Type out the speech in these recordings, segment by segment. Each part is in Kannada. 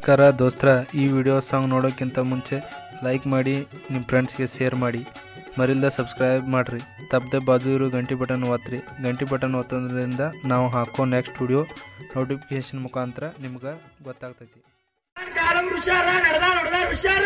ನಮಸ್ಕಾರ ದೋಸ್ತರ ಈ ವಿಡಿಯೋ ಸಾಂಗ್ ನೋಡೋಕ್ಕಿಂತ ಮುಂಚೆ ಲೈಕ್ ಮಾಡಿ ನಿಮ್ಮ ಫ್ರೆಂಡ್ಸ್ಗೆ ಶೇರ್ ಮಾಡಿ ಮರಿಲ್ದ ಸಬ್ಸ್ಕ್ರೈಬ್ ಮಾಡಿರಿ ತಪ್ಪದೆ ಬಾಜು ಇರೋ ಗಂಟೆ ಬಟನ್ ಒತ್ತಿರಿ ಗಂಟೆ ಬಟನ್ ಒತ್ತೋದ್ರಿಂದ ನಾವು ಹಾಕೋ ನೆಕ್ಸ್ಟ್ ವಿಡಿಯೋ ನೋಟಿಫಿಕೇಶನ್ ಮುಖಾಂತರ ನಿಮ್ಗೆ ಗೊತ್ತಾಗ್ತೈತಿ ಕಾಲಂಗ್ ಹುಷಾರ ನಡ್ದ ನಡ್ದ ಹುಷಾರ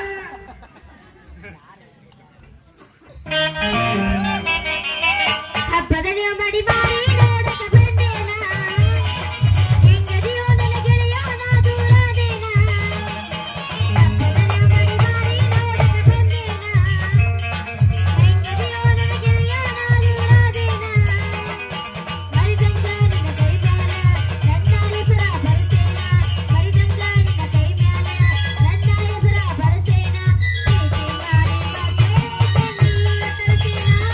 ಹಬ್ಬದಲ್ಲಿ ಮಾಡಿ ಬಾರಿ ನೋಡಕ ಬಂದೇನ ಹೆಂಗದಿಯೋ ನನ್ನ ಗೆಳೆಯ ನಾ ದೂರಾದೇನ ಹಬ್ಬದಲ್ಲಿ ಮಾಡಿ ಬಾರಿ ನೋಡಕ ಬಂದೇನ ಹೆಂಗದಿಯೋ ನನ್ನ ಗೆಳೆಯ ನಾ ದೂರಾದೇನ ಮರಿದಂಗ ನಿನ್ನ ಕೈ ಮ್ಯಾಲ ನನ್ನ ಹೆಸರ ಬರಸೇನ ಮರಿದಂಗ ನಿನ್ನ ಕೈ ಮ್ಯಾಲ ನನ್ನ ಹೆಸರ ಬರಸೇನ ಪ್ರೀತಿ ಮಾಡಿ ಮತ್ತೆ ಕಣ್ಣೀರ ತರಸೇನ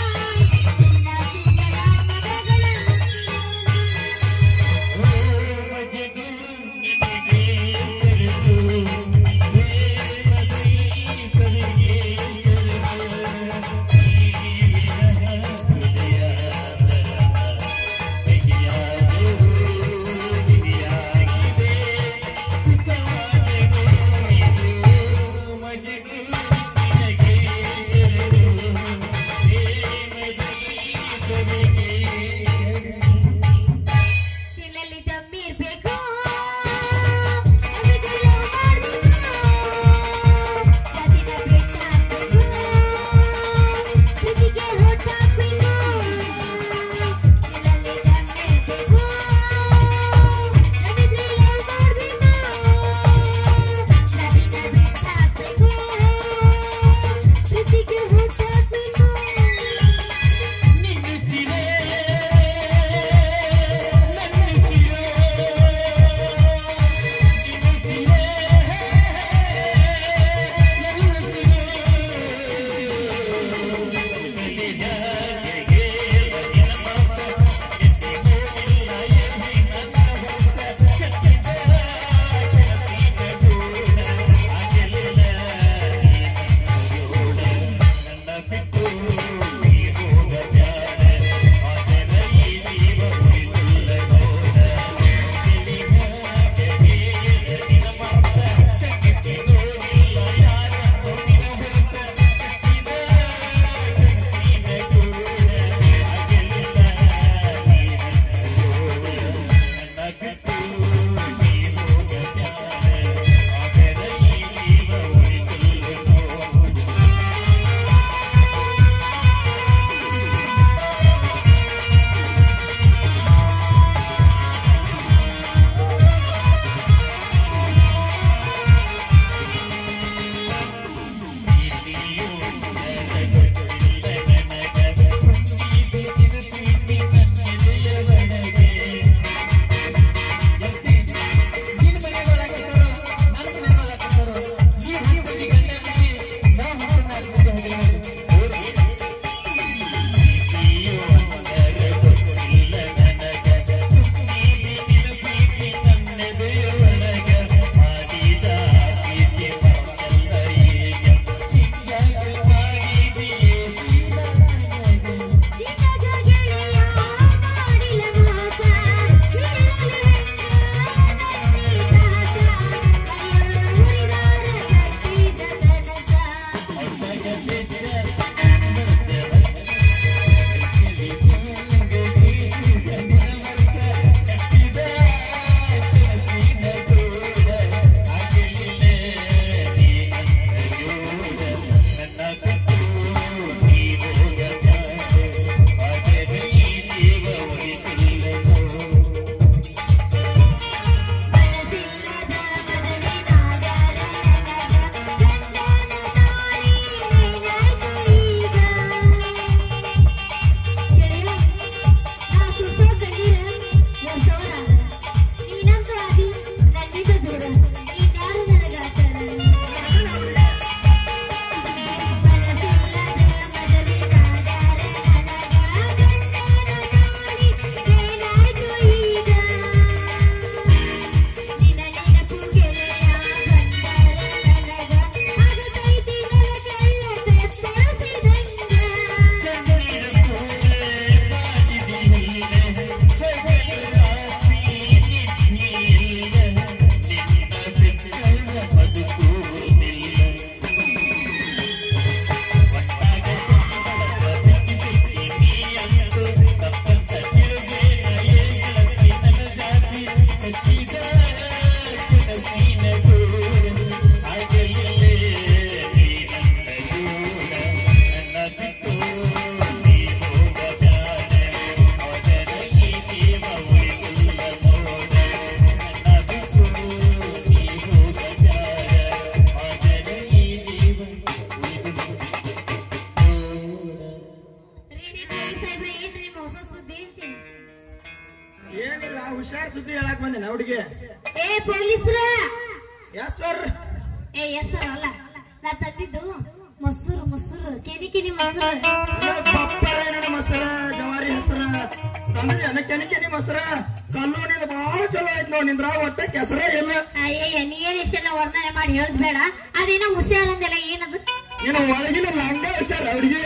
ಹುಡುಗಿ ಏ ಪೊಲೀಸ್ರ ಎಸ್ ಸರ್ ಏ ಎಸ್ ಸರ್ ಅಲ್ಲ ನಾ ತಂದಿದ್ದು ಮೊಸರು ಮೊಸರು ಕೆನಿ ಕೆನಿ ಮೊಸರು ಪಪ್ಪರ ನನ್ನ ಮೊಸರ ಜವಾರಿ ಹೆಸರ ತಂದ್ರಿ ಅನ್ನ ಕೆನಿ ಕೆನಿ ಮೊಸರ ಕಲ್ಲು ನಿಂದ ಬಾಳ ಚಲೋ ಆಯ್ತು ನೋಡಿ ನಿಂದ್ರ ಒಟ್ಟ ಕೆಸರೇ ಇಲ್ಲ ಅಯ್ಯಯ್ಯ ನೀ ಏನ್ ಇಷ್ಟೆಲ್ಲ ವರ್ಣನೆ ಮಾಡಿ ಹೇಳದ್ ಬೇಡ ಅದೇನೋ ಹುಷಾರಂದೆಲ್ಲ ಏನದು ನೀನು ಒಳಗಿನ ಲಂಗ ಹುಷಾರ ಹುಡುಗಿ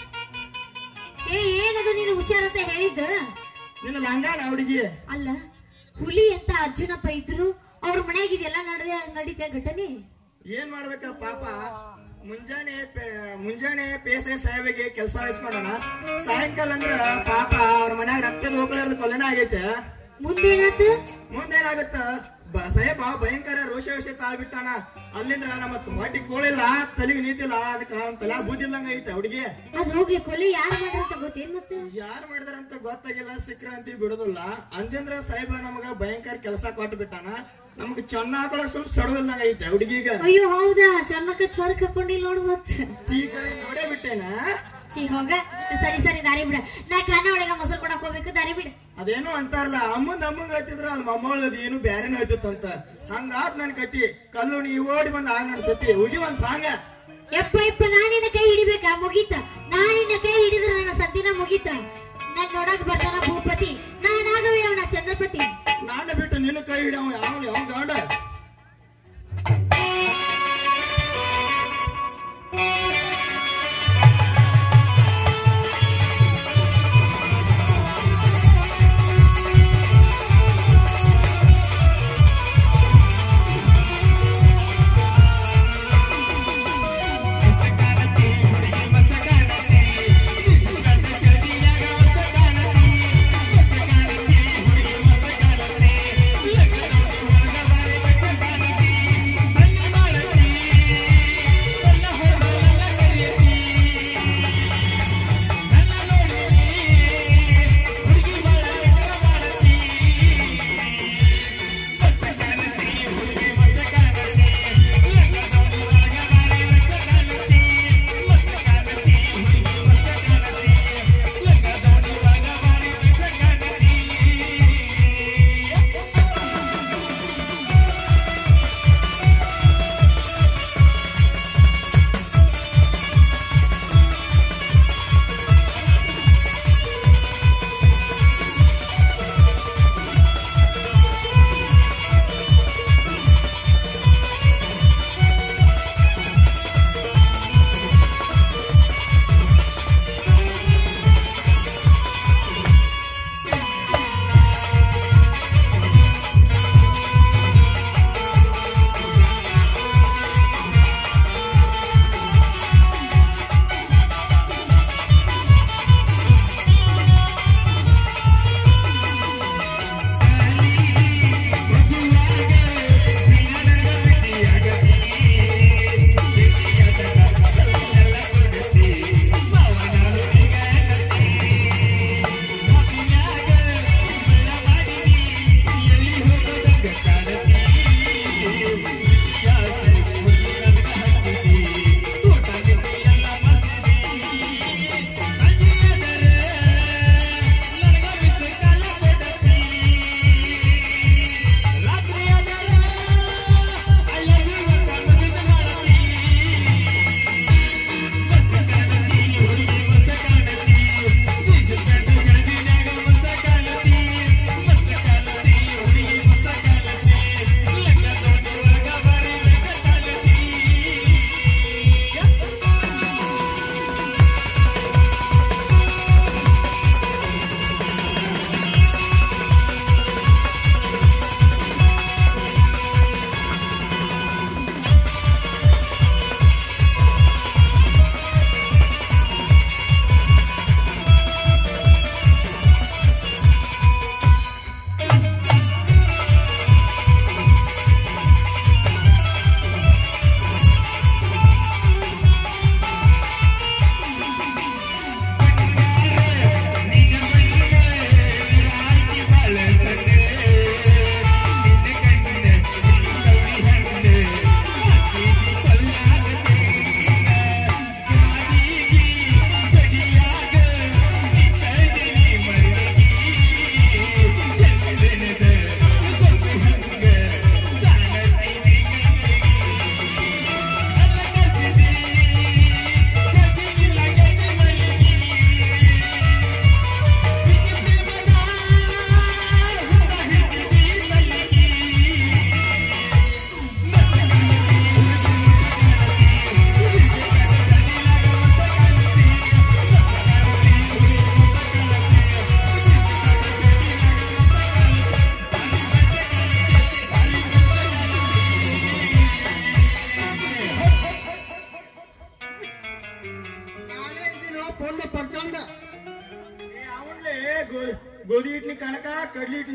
ಏ ಏನದು ನೀನು ಹುಷಾರಂತ ಹೇಳಿದ್ದು ನಿನ್ನ ಲಂಗಾನ ಹುಡುಗಿ ಅಲ್ಲ ಹುಲಿ ಅಂತ ಅರ್ಜುನಪ್ಪ ಇದ್ರು ಅವ್ರ ಮನ್ಯಾಗ ಇದೆಲ್ಲ ನಡೆದ ನಡೀತ ಘಟನೆ ಏನ್ ಮಾಡ್ಬೇಕ ಪಾಪ ಮುಂಜಾನೆ ಪೆ- ಮುಂಜಾನೆ ಪೇಸೆ ಸಾಹೇಬಿಗೆ ಕೆಲಸ ವಹಿಸ್ಕೊಂಡನ ಸಾಯಂಕಾಲ ಅಂದ್ರ ಪಾಪ ಅವ್ರ ಮನ್ಯಾಗ ರಕ್ತದ ಹೋಗ್ಲಾರ್ದ ಕೊಲೆನ ಆಗೈತೆ ಮುಂದೇನಾತು ಮುಂದೇನಾಗತ್ತ ಬ- ಸಾಹೇಬ ಭಯಂಕರ ರೋಷ ರೋಷ ಕಾಲ್ ಬಿಟ್ಟಾನ ಅಲ್ಲಿಂದ್ರ ನಮ್ಮ ಹೊಟ್ಟಿ ಕೋಳಿಲ್ಲ ತಲೆಗೆ ನೀತಿಲ್ಲ ಅದಕ್ಕ ಅವ್ನ್ ತಲಾ ಬೂದಿಲ್ಲಂಗ ಐತೆ ಹುಡುಗಿ ಅದ್ ಹೋಗ್ಲಿ ಕೊಲೆ ಯಾರು ಮಾಡ್ರಂತ ಗೊತ್ತೇನ್ ಮತ್ತೆ ಯಾರು ಮಾಡಿದಾರಂತ ಗೊತ್ತಾಗಿಲ್ಲ ಸಿಕ್ಕ್ರ ಅಂತ ಬಿಡುದಿಲ್ಲ ಅಂದಂದ್ರ ಸಾಹೇಬ ನಮಗ ಭಯಂಕರ ಕೆಲಸ ಕೊಟ್ಟು ಬಿಟ್ಟಾನ ನಮಗ್ ಚೆನ್ನ ಹಾಕೊಳಕ್ ಸ್ವಲ್ಪ ಸಡವಿಲ್ದಂಗ ಐತೆ ಹುಡುಗಿಗ ಅಯ್ಯೋ ಹೌದಾ ಚನ್ನಕ್ಕ ಸರ್ ಕರ್ಕೊಂಡಿಲ್ಲ ನೋಡು ಮತ್ ಚೀಕ ನೋಡೇ ಬಿಟ್ಟೇನ ಚೀ ಹೋಗ ಸರಿ ಸರಿ ದಾರಿ ಬಿಡ ನಾ ಕಾನ ಒಳಗ ಮೊಸರು ಕೊಡಕ್ ಹೋಗ್ಬೇಕು ದಾರಿ ಬಿಡ ಅದೇನು ಅಂತಾರಲ್ಲ ಅಮ್ಮಂದ್ ಅಮ್ಮಂಗ್ ಹೇಳ್ತಿದ್ರ ಅದ್ ಮೊಮ್ಮಗಳದ್ ಏನು ಬ್ಯಾರೆನ ಹೇಳ್ತಿತ್ತಂತ ಹಂಗಾತ್ ನನ್ ಕತಿ ಕಲ್ಲು ನೀ ಓಡಿ ಬಂದ್ ಆಗ ನಡ್ಸತಿ ಹೋಗಿ ಒಂದ್ ಸಾಂಗ ಯಪ್ಪ ಯಪ್ಪ ನಾನಿನ್ನ ಕೈ ಹಿಡಿಬೇಕಾ ಮುಗೀತ ನಾನಿನ್ನ ಕೈ ಹಿಡಿದ್ರೆ ನನ್ನ ಸದ್ದಿನ ಮುಗೀತ ನನ್ ನೋಡಕ್ ಬರ್ತಾನ ಭೂಪತಿ ನಾನಾಗವೇ ಅವನ ಚಂದ್ರಪತಿ ನಾನು ಬಿಟ್ಟು ನಿನ್ನ ಕೈ ಹಿಡಿಯವ ಯಾವ ಯಾವ ಗಾಂಡ Thank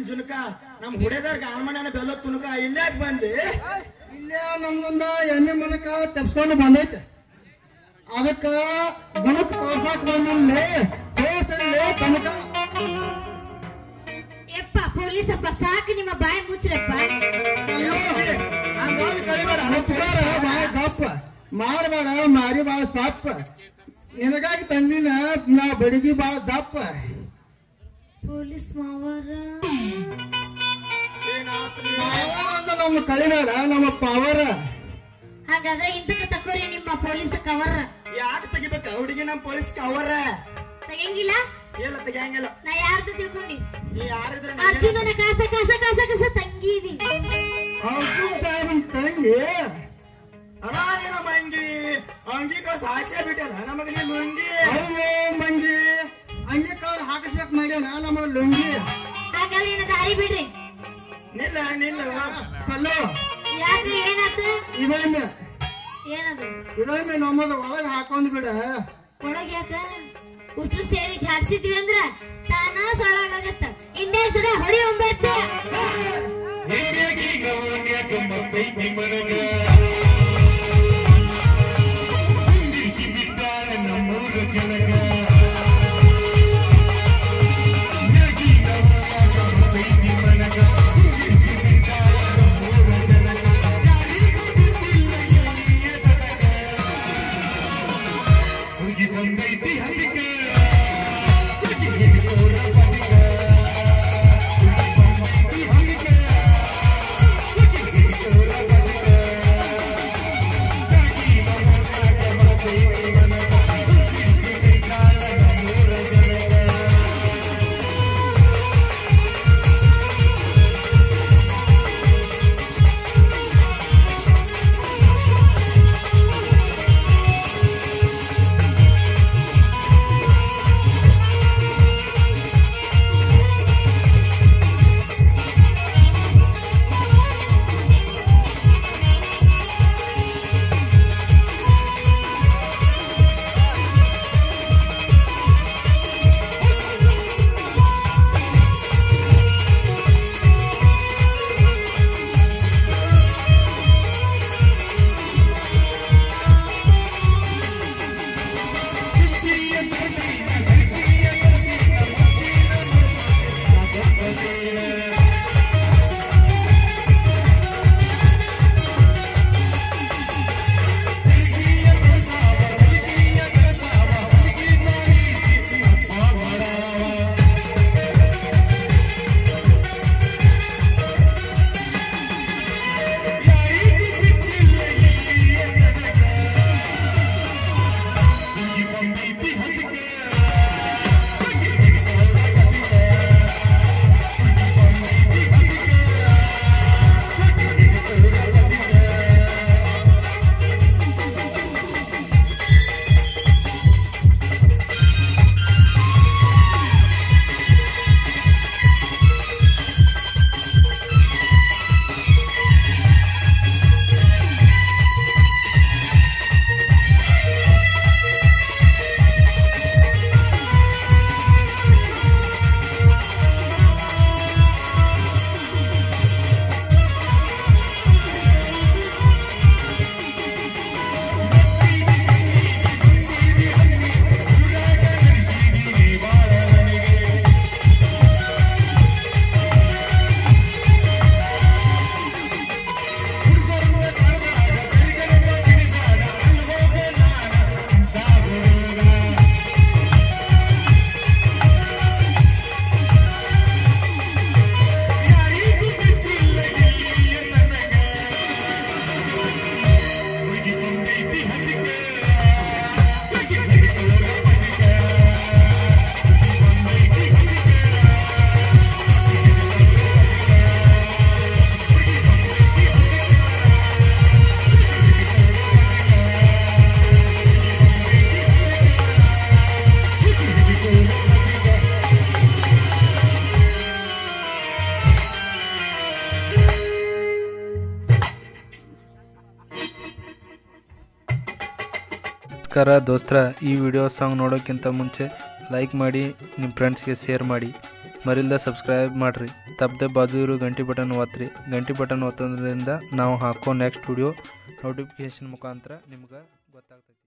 ಜುನಕ ನಮ್ ಹುಡೇದವ್ರ ಗಾರ್ಮಣ್ಯನ ಬೆಲ್ಲ ತುನಕ ಇಲ್ಲಾಕ್ ಬಂದಿ ಇಲ್ಲೇ ನಮ್ದೊಂದ ಎಣ್ಣೆ ಮನಕ ತಪ್ಸ್ಕೊಂಡು ಬಂದೈತೆ ಅದಕ್ಕ ಗುಣಕ್ ತೋರ್ಸಾಕ್ ಬಂದಿಲ್ಲೇ ಕೇಸಲ್ಲೇ ಕನಕ ಯಪ್ಪ ಪೊಲೀಸಪ್ಪ ಸಾಕು ನಿಮ್ಮ ಬಾಯಿ ಮುಚ್ಚ್ರಪ್ಪ ಹಂಗಾಗಿ ಕಳಿಬೇಡ ಮುಚ್ಚಾರ ಬಾಳ ಗಪ್ಪ ಮಾಡಬೇಡ ಮಾರಿ ಬಾಳ ಸಪ್ಪ ನಿನಗಾಗಿ ತಂದಿನ ನಾ ಬಡಿದಿ ಬಾಳ ದಪ್ಪ ಪೊಲೀಸ್ ಮಾವರ ಪವರ್ ಅಂತ ನಮ್ಮ ಕಳಿಬೇಡ ನಮ್ಮ ಪವರ್ ಹಾಗಾದ್ರೆ ಇಂತಕ ತಕೋರಿ ನಿಮ್ಮ ಪೊಲೀಸ್ ಕವರ್ ಯಾಕೆ ತೆಗಿಬೇಕ ಹುಡುಗಿ ನಮ್ ಪೊಲೀಸ್ ಕವರ ತೆಗಂಗಿಲ್ಲ ಇಲ್ಲ ತೆಗಿಯಂಗಿಲ್ಲ ನಾ ಯಾರ್ದು ತಿಳ್ಕೊಂಡಿ ನೀ ಯಾರಿದ್ರೆ ಅರ್ಜುನನ ಕಾಸ ಕಾಸ ಕಾಸ ಕಾಸ ತಂಗಿ ಇದಿ ಅರ್ಜುನ್ ಸಾಹೇಬನ್ ತಂಗಿ ಅಲ್ಲ ನೀ ನಮ್ಮ ಅಂಗಿ ಅಂಗಿ ಕಳ್ಸ ಸಾಕ್ಷಿ ಬಿಟ್ಟಲ್ಲ ನಮಗ ನೀ ಲುಂಗಿ ಅಯ್ಯೋ ಮಂದಿ ಅಂಗಿ ಕಾರ್ ಹಾಕಿಸ್ಬೇಕು ಮಾಡ್ಯಾನ ನಮ್ಮ ಲುಂಗಿ ಹಾಗಾದ್ರೆ ನಿನ್ನ ದಾರಿ ಬಿಡ್ರಿ ನಿಲ್ಲ ನಿಲ್ಲ ಕಲ್ಲು ಯಾಕೆ ಏನಾತ ಇದೊಮ್ಮೆ ಏನದು ಇದೊಮ್ಮೆ ನಮ್ಮದ ಒಳಗೆ ಹಾಕೊಂಡ್ ಬಿಡ ಒಳಗ್ ಯಾಕ ಉಷ್ಟ್ರು ಸೇರಿ ಜಾಡ್ಸಿದ್ವಿ ಅಂದ್ರ ತಾನ ಸೊಳಗಾಗತ್ತ ಇನ್ನೇ ಸಡ ಹೊಡಿ ಒಂಬತ್ತೆ ನಮಸ್ಕಾರ ದೋಸ್ತರ ಈ ವಿಡಿಯೋ ಸಾಂಗ್ ನೋಡೋಕ್ಕಿಂತ ಮುಂಚೆ ಲೈಕ್ ಮಾಡಿ ನಿಮ್ಮ ಫ್ರೆಂಡ್ಸ್ಗೆ ಶೇರ್ ಮಾಡಿ ಮರಿಲ್ದ ಸಬ್ಸ್ಕ್ರೈಬ್ ಮಾಡಿರಿ ತಪ್ಪದೆ ಬಾಜು ಇರೋ ಗಂಟೆ ಬಟನ್ ಒತ್ತಿರಿ ಗಂಟೆ ಬಟನ್ ಒತ್ತೋದ್ರಿಂದ ನಾವು ಹಾಕೋ ನೆಕ್ಸ್ಟ್ ವಿಡಿಯೋ ನೋಟಿಫಿಕೇಷನ್ ಮುಖಾಂತರ ನಿಮ್ಗೆ ಗೊತ್ತಾಗ್ತೈತಿ